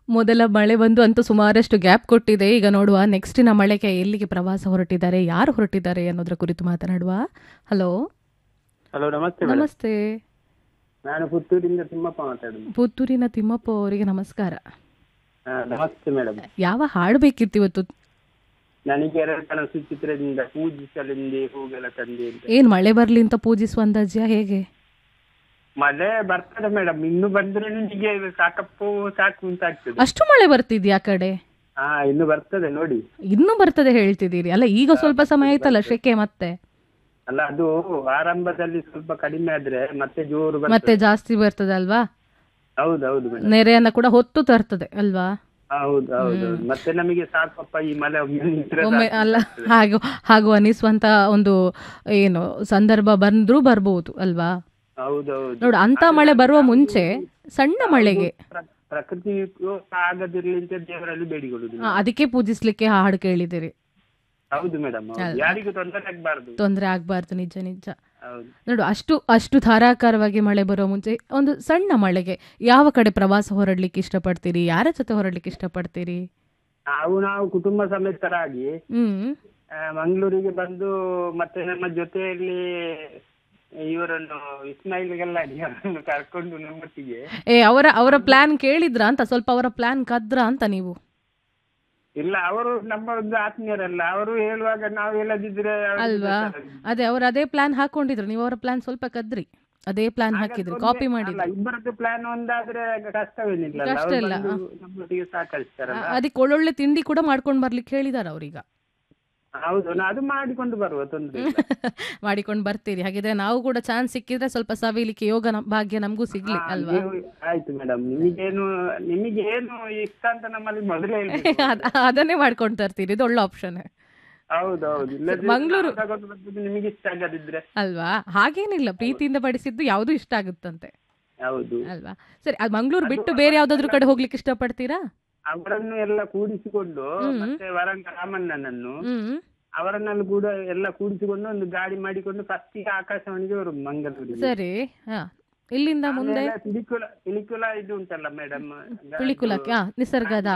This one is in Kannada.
ಮೊದಲ ಮಳೆ ಬಂದು ಅಂತೂ ಸುಮಾರಷ್ಟು ಗ್ಯಾಪ್ ಕೊಟ್ಟಿದೆ ಈಗ ನೋಡುವ ನೆಕ್ಸ್ಟಿನ ಮಳೆಗೆ ಎಲ್ಲಿಗೆ ಪ್ರವಾಸ ಹೊರಟಿದ್ದಾರೆ ಯಾರು ಹೊರಟಿದ್ದಾರೆ ಅನ್ನೋದ್ರ ಕುರಿತು ಮಾತನಾಡುವ ಹಲೋ ಹಲೋ ನಮಸ್ತೆ ಮೇಡಮ್ ನಮಸ್ತೆ ನಾನು ಪುತ್ತೂರಿಂದ ತಿಮ್ಮಪ್ಪ ಮಾತಾಡುದು ಪುತ್ತೂರಿನ ತಿಮ್ಮಪ್ಪ ಅವರಿಗೆ ನಮಸ್ಕಾರ ಹಾ, ನಮಸ್ತೆ ಮೇಡಮ್ ಯಾವ ಹಾಡು ಬೇಕಿತ್ತು ಇವತ್ತು ನನಗೆ ಎರಡು ಜನ ಸುಚಿತ್ರದಿಂದ ಪೂಜಿಸಲೆಂದೇ ಹೂಗಳ ತಂದೆ ಅಂತ ಏನ್ ಮಳೆ ಬರ್ಲಿ ಅಂತ ಪೂಜಿಸುವ ಅಂದಾಜ್ಯ ಹೇಗೆ ಮಳೆ ಬರ್ತದೆ ಮೇಡಮ್ ಇನ್ನು ಬಂದ್ರೆ ನಿಮಗೆ ಸಾಕಪ್ಪು ಸಾಕು ಅಂತ ಆಗ್ತದೆ ಅಷ್ಟು ಮಳೆ ಬರ್ತಿದ್ಯಾ ಆ ಕಡೆ ಹಾ ಇನ್ನು ಬರ್ತದೆ ನೋಡಿ ಇನ್ನೂ ಬರ್ತದೆ ಹೇಳ್ತಿದ್ದೀರಿ ಅಲ್ಲ ಈಗ ಸ್ವಲ್ಪ ಸಮಯ ಆಯ್ತಲ್ಲ ಶೆಕೆ ಮತ್ತೆ ಅಲ್ಲ ಅದು ಆರಂಭದಲ್ಲಿ ಸ್ವಲ್ಪ ಕಡಿಮೆ ಆದ್ರೆ ಮತ್ತೆ ಜೋರು ಬರ್ತದೆ ಮತ್ತೆ ಜಾಸ್ತಿ ಬರ್ತದೆ ಅಲ್ವಾ ಹೌದು ಹೌದು ಮೇಡಮ್ ನೆರೆಯನ್ನ ಕೂಡ ಹೊತ್ತು ತರ್ತದೆ ಅಲ್ವಾ ಹೌದು ಹೌದು ಹೌದು. ಮತ್ತೆ ನಮಗೆ ಸಾಕಪ್ಪ ಈ ಮಳೆ ಒಮ್ಮೆ ನಿಂತ್ರೆ ಒಮ್ಮೆ ಸಾಕು ಅಲ್ಲ ಆಗ್ತದೆ. ಹಾಗೂ ಹಾಗೂ ಅನಿಸುವಂತ ಒಂದು ಏನು ಸಂದರ್ಭ ಬಂದ್ರೂ ಬರ್ಬೋದು ಅಲ್ವಾ ಹೌದು ಹೌದು ನೋಡು ಅಂತ ಮಳೆ ಬರುವ ಮುಂಚೆ ಸಣ್ಣ ಮಳೆಗೆ ಪ್ರ- ಪ್ರಕೃತಿ ಆಗದಿರ್ಲಿ ಅಂತ ದೇವರಲ್ಲಿ ಬೇಡಿಕೊಳ್ಳುದು ಆ, ಅದಕ್ಕೆ ಪೂಜಿಸ್ಲಿಕ್ಕೆ ಆ ಹಾಡು ಕೇಳಿದಿರಿ ಹೌದು ಮೇಡಮ್ ಯಾರಿಗೂ ತೊಂದರೆ ಆಗ್ಬಾರ್ದು ತೊಂದರೆ ಆಗ್ಬಾರ್ದು ನಿಜ ನಿಜ ಹೌದು ನೋಡು ಅಷ್ಟು ಅಷ್ಟು ಧಾರಾಕಾರವಾಗಿ ಮಳೆ ಬರೋ ಮುಂಚೆ ಒಂದು ಸಣ್ಣ ಮಳೆಗೆ ಯಾವ ಕಡೆ ಪ್ರವಾಸ ಹೊರಡ್ಲಿಕ್ಕೆ ಇಷ್ಟಪಡ್ತೀರಿ ಯಾರ ಜೊತೆ ಹೊರಡ್ಲಿಕ್ಕೆ ಇಷ್ಟಪಡ್ತೀರಿ ನಾವು ನಾವು ಕುಟುಂಬ ಸಮೇತರಾಗಿ ಹ್ಮ್ ಆ, ಮಂಗಳೂರಿಗೆ ಬಂದು ಮತ್ತೆ ನಮ್ಮ ಜೊತೆಯಲ್ಲಿ ಇವರನ್ನು ಇಸ್ಮಾಯಿಲ್ ಗಲ್ಲಾಡಿ ಅವರನ್ನು ಕರ್ಕೊಂಡು ನಮ್ಮೊಟ್ಟಿಗೆ ಏ ಅವರ ಅವರ ಪ್ಲಾನ್ ಕೇಳಿದ್ರ ಅಂತ ಸ್ವಲ್ಪ ಅವರ ಪ್ಲಾನ್ ಕದ್ರ ಅಂತ ನೀವು ಇಲ್ಲ ಅವರು ನಮ್ಮ ಒಂದು ಆತ್ಮೀಯರಲ್ಲ ಅವರು ಹೇಳುವಾಗ ನಾವು ಹೇಳದಿದ್ರೆ ಅವ್ರಿಗೆ ಅಲ್ವಾ ಗೊತ್ತಾಗಲ್ಲ. ಅದೇ ಅವರು ಅದೇ ಪ್ಲಾನ್ ಹಾಕೊಂಡಿದ್ರು ನೀವು ಅವರ ಪ್ಲಾನ್ ಸ್ವಲ್ಪ ಕದ್ರಿ ಅದೇ ಪ್ಲಾನ್ ಹಾಕಿದ್ರಿ ಕಾಪಿ ಅಲ್ಲ ಮಾಡಿದ್ರಿ ಇಬ್ಬರದ್ದು ಪ್ಲಾನ್ ಒಂದಾದ್ರೆ ಕಷ್ಟವೇನಿಲ್ಲ ಅಲ್ಲ? ಕಷ್ಟ ಅವ್ರು ಇಲ್ಲ, ಬಂದು ನಮ್ಮೊಟ್ಟಿಗೆ ಸಹಕರಿಸ್ತಾರಲ್ಲ ಅದಕ್ಕೆ ಒಳ್ಳೊಳ್ಳೆ ತಿಂಡಿ ಕೂಡ ಮಾಡ್ಕೊಂಡು ಬರ್ಲಿಕ್ಕೆ ಹೇಳಿದಾರ ಅವ್ರೀಗ ಹೌದು ನಾ ಅದು ಮಾಡಿಕೊಂಡು ಬರುವ ತೊಂದ್ರೆ ಇಲ್ಲ ಮಾಡಿಕೊಂಡು ಬರ್ತೀರಿ ಹಾಗಿದ್ರೆ ನಾವು ಕೂಡ ಚಾನ್ಸ್ ಸಿಕ್ಕಿದ್ರೆ ಸ್ವಲ್ಪ ಸವಿಲಿಕ್ಕೆ ಯೋಗ ನಮ್- ಭಾಗ್ಯ ನಮಗೂ ಸಿಗ್ಲಿ ಹಾ, ಅಲ್ವಾ ನೀವು- ಆಯ್ತು ಮೇಡಮ್ ನಿಮಗೇನು ನಿಮಗೇನು ಇಷ್ಟ ಅಂತ ನಮ್ಮಲ್ಲಿ ಮೊದಲೇ ಹೇಳ್ಬೇಕು. ಅದ್- ಅದನ್ನೇ ಮಾಡ್ಕೊಂಡು ತರ್ತೀರಿ ಇದು ಒಳ್ಳೆ ಆಪ್ಷನ್ ಹೌದೌದು ಇಲ್ಲದಿದ್ರೆ ಮಂಗ್ಳೂರು- ನಾವು ತಗೊಂಡು ಬಂದದ್ದು ನಿಮಗೆ ಇಷ್ಟ ಆಗದಿದ್ರೆ ಅಲ್ವಾ ಹಾಗೇನಿಲ್ಲ ಪ್ರೀತಿಯಿಂದ ಬಡಿಸಿದ್ದು ಯಾವ್ದು ಇಷ್ಟ ಆಗುತ್ತಂತೆ ಹೌದು ಅಲ್ವಾ ಸರಿ ಅದು ಮಂಗಳೂರು ಬಿಟ್ಟು ಬೇರೆ ಯಾವ್ದಾದ್ರು ಕಡೆ ಹೋಗ್ಲಿಕ್ಕೆ ಇಷ್ಟಪಡ್ತೀರಾ ಅವರನ್ನು ಎಲ್ಲ ಕೂಡಿಸಿಕೊಂಡು ಮತ್ತೆ ವರಂಗ ರಾಮಣ್ಣನನ್ನು ಹ್ಮ್ ಅವರನ್ನೆಲ್ಲ ಕೂಡ ಎಲ್ಲ ಕೂಡಿಸಿಕೊಂಡು ಒಂದು ಗಾಡಿ ಮಾಡಿಕೊಂಡು ಫಸ್ಟಿಗೆ ಆಕಾಶವಾಣಿಗೆ ಬರುದು ಮಂಗಳೂರಿಗೆ ಸರಿ ಹಾ ಇಲ್ಲಿಂದ ಮುಂದೆ ಆಮೇಲೆ ಪಿಲಿಕುಲ ಪಿಲಿಕುಲ ಇದು ಉಂಟಲ್ಲ ಮೇಡಮ್ ಪಿಳಿಕುಲಕ್ಕೆ ಹಾ ನಿಸರ್ಗದ